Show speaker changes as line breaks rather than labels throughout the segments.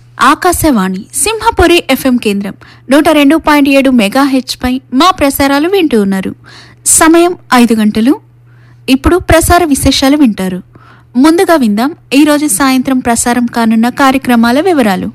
Akashvani Simhapuri FM కేంద్రం నూట రెండు పాయింట్ ఏడు మెగా పై మా ప్రసారాలు వింటూ ఉన్నారు సమయం ఐదు గంటలు ఇప్పుడు ప్రసార విశేషాలు వింటారు ముందుగా విందాం ఈరోజు సాయంత్రం ప్రసారం కానున్న కార్యక్రమాల వివరాలు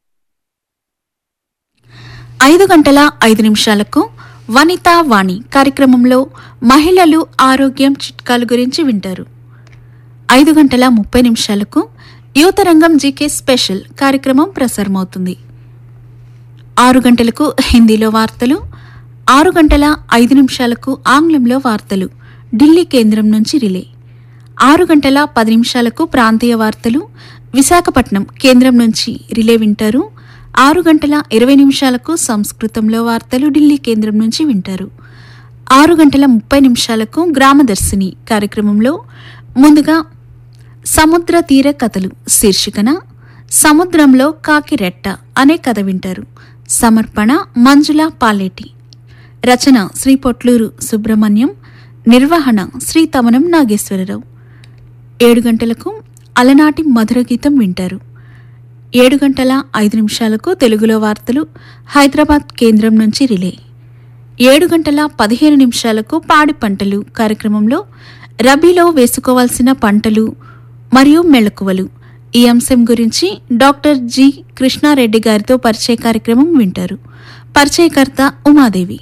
ఐదు గంటల ఐదు నిమిషాలకు వనితా వాణి కార్యక్రమంలో మహిళలు ఆరోగ్యం చిట్కాలు గురించి వింటారు ఐదు గంటల ముప్పై నిమిషాలకు యువతరంగం జీకే స్పెషల్ కార్యక్రమం ప్రసారమవుతుంది ఆరు గంటలకు హిందీలో వార్తలు ఆరు గంటల ఐదు నిమిషాలకు ఆంగ్లంలో వార్తలు ఢిల్లీ కేంద్రం నుంచి రిలే ఆరు గంటల పది నిమిషాలకు ప్రాంతీయ వార్తలు విశాఖపట్నం కేంద్రం నుంచి రిలే వింటారు ఆరు గంటల ఇరవై నిమిషాలకు సంస్కృతంలో వార్తలు ఢిల్లీ కేంద్రం నుంచి వింటారు ఆరు గంటల ముప్పై నిమిషాలకు గ్రామదర్శిని కార్యక్రమంలో ముందుగా సముద్ర తీర కథలు శీర్షికన సముద్రంలో కాకిరెట్ట అనే కథ వింటారు సమర్పణ మంజుల పాలేటి రచన శ్రీ పొట్లూరు సుబ్రహ్మణ్యం నిర్వహణ శ్రీ తమనం నాగేశ్వరరావు ఏడు గంటలకు అలనాటి మధుర గీతం వింటారు ఏడు గంటల ఐదు నిమిషాలకు తెలుగులో వార్తలు హైదరాబాద్ కేంద్రం నుంచి రిలే ఏడు గంటల పదిహేను నిమిషాలకు పాడి పంటలు కార్యక్రమంలో రబీలో వేసుకోవాల్సిన పంటలు మరియు మెళకువలు ఈ అంశం గురించి డాక్టర్ జి కృష్ణారెడ్డి గారితో పరిచయ కార్యక్రమం వింటారు పరిచయకర్త ఉమాదేవి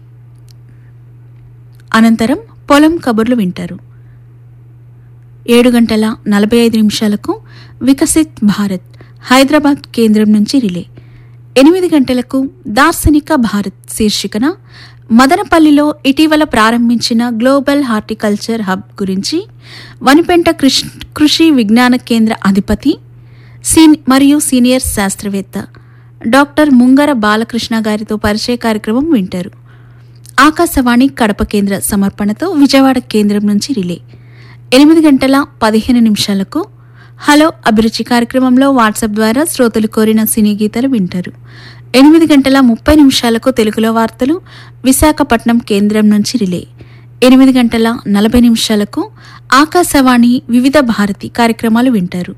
అనంతరం పొలం కబుర్లు వింటారు ఏడు గంటల నలభై ఐదు నిమిషాలకు వికసిత్ భారత్ హైదరాబాద్ కేంద్రం నుంచి రిలే ఎనిమిది గంటలకు దార్శనిక భారత్ శీర్షికన మదనపల్లిలో ఇటీవల ప్రారంభించిన గ్లోబల్ హార్టికల్చర్ హబ్ గురించి వనిపెంట కృష్ కృషి విజ్ఞాన కేంద్ర అధిపతి సీన్ మరియు సీనియర్ శాస్త్రవేత్త డాక్టర్ ముంగర బాలకృష్ణ గారితో పరిచయ కార్యక్రమం వింటారు ఆకాశవాణి కడప కేంద్ర సమర్పణతో విజయవాడ కేంద్రం నుంచి రిలే ఎనిమిది గంటల పదిహేను నిమిషాలకు హలో అభిరుచి కార్యక్రమంలో వాట్సాప్ ద్వారా శ్రోతలు కోరిన సినీ గీతాలు వింటారు ఎనిమిది గంటల ముప్పై నిమిషాలకు తెలుగులో వార్తలు విశాఖపట్నం కేంద్రం నుంచి రిలే ఎనిమిది గంటల నలభై నిమిషాలకు ఆకాశవాణి వివిధ భారతి కార్యక్రమాలు వింటారు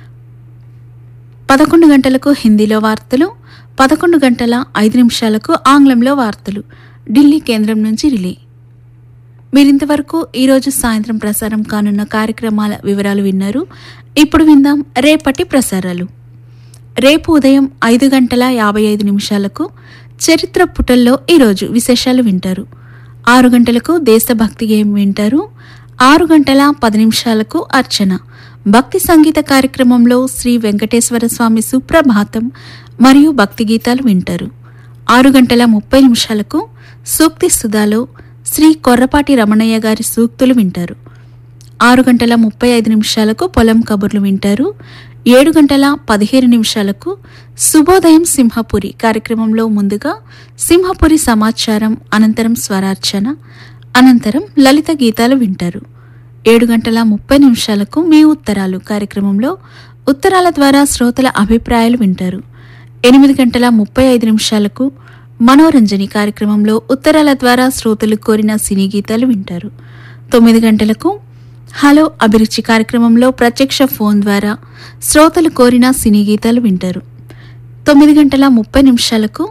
పదకొండు గంటలకు హిందీలో వార్తలు పదకొండు గంటల ఐదు నిమిషాలకు ఆంగ్లంలో వార్తలు ఢిల్లీ కేంద్రం నుంచి రిలే మీరింతవరకు ఈరోజు సాయంత్రం ప్రసారం కానున్న కార్యక్రమాల వివరాలు విన్నారు ఇప్పుడు విందాం రేపటి ప్రసారాలు రేపు ఉదయం ఐదు గంటల యాభై ఐదు నిమిషాలకు చరిత్ర పుటల్లో ఈరోజు విశేషాలు వింటారు ఆరు గంటలకు దేశభక్తి గేయం వింటారు ఆరు గంటల పది నిమిషాలకు అర్చన భక్తి సంగీత కార్యక్రమంలో శ్రీ వెంకటేశ్వర స్వామి సుప్రభాతం మరియు భక్తి గీతాలు వింటారు ఆరు గంటల ముప్పై నిమిషాలకు సూక్తి సుధాలో శ్రీ కొర్రపాటి రమణయ్య గారి సూక్తులు వింటారు ఆరు గంటల ముప్పై ఐదు నిమిషాలకు పొలం కబుర్లు వింటారు ఏడు గంటల పదిహేను నిమిషాలకు శుభోదయం సింహపురి కార్యక్రమంలో ముందుగా సింహపురి సమాచారం అనంతరం స్వరార్చన అనంతరం లలిత గీతాలు వింటారు ఏడు గంటల ముప్పై నిమిషాలకు మీ ఉత్తరాలు కార్యక్రమంలో ఉత్తరాల ద్వారా శ్రోతల అభిప్రాయాలు వింటారు ఎనిమిది గంటల ముప్పై ఐదు నిమిషాలకు మనోరంజని కార్యక్రమంలో ఉత్తరాల ద్వారా శ్రోతలు కోరిన సినీ గీతాలు వింటారు తొమ్మిది గంటలకు హలో అభిరుచి కార్యక్రమంలో ప్రత్యక్ష ఫోన్ ద్వారా శ్రోతలు కోరిన సినీ గీతాలు వింటారు తొమ్మిది గంటల ముప్పై నిమిషాలకు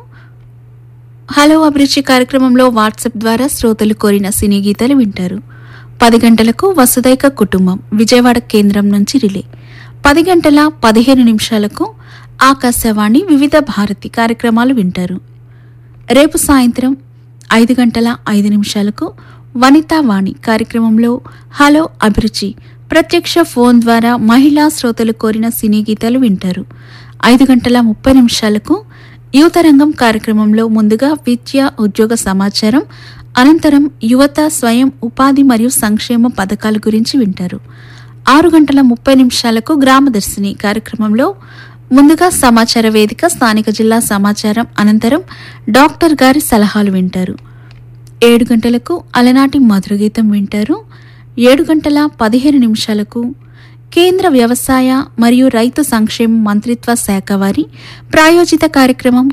హలో అభిరుచి కార్యక్రమంలో వాట్సాప్ ద్వారా శ్రోతలు కోరిన సినీ గీతాలు వింటారు పది గంటలకు వసుదైక కుటుంబం విజయవాడ కేంద్రం నుంచి రిలే పది గంటల పదిహేను నిమిషాలకు ఆకాశవాణి వివిధ భారతి కార్యక్రమాలు వింటారు రేపు సాయంత్రం ఐదు గంటల ఐదు నిమిషాలకు వనితా వాణి కార్యక్రమంలో హలో అభిరుచి ప్రత్యక్ష ఫోన్ ద్వారా మహిళా శ్రోతలు కోరిన సినీ గీతాలు వింటారు ఐదు గంటల ముప్పై నిమిషాలకు యువతరంగం కార్యక్రమంలో ముందుగా విద్య ఉద్యోగ సమాచారం అనంతరం యువత స్వయం ఉపాధి మరియు సంక్షేమ పథకాల గురించి వింటారు ఆరు గంటల ముప్పై నిమిషాలకు గ్రామదర్శిని కార్యక్రమంలో ముందుగా సమాచార వేదిక స్థానిక జిల్లా సమాచారం అనంతరం డాక్టర్ గారి సలహాలు వింటారు ఏడు గంటలకు అలనాటి మధురగీతం వింటారు ఏడు గంటల పదిహేను నిమిషాలకు కేంద్ర వ్యవసాయ మరియు రైతు సంక్షేమ మంత్రిత్వ శాఖ వారి ప్రాయోజిత కార్యక్రమం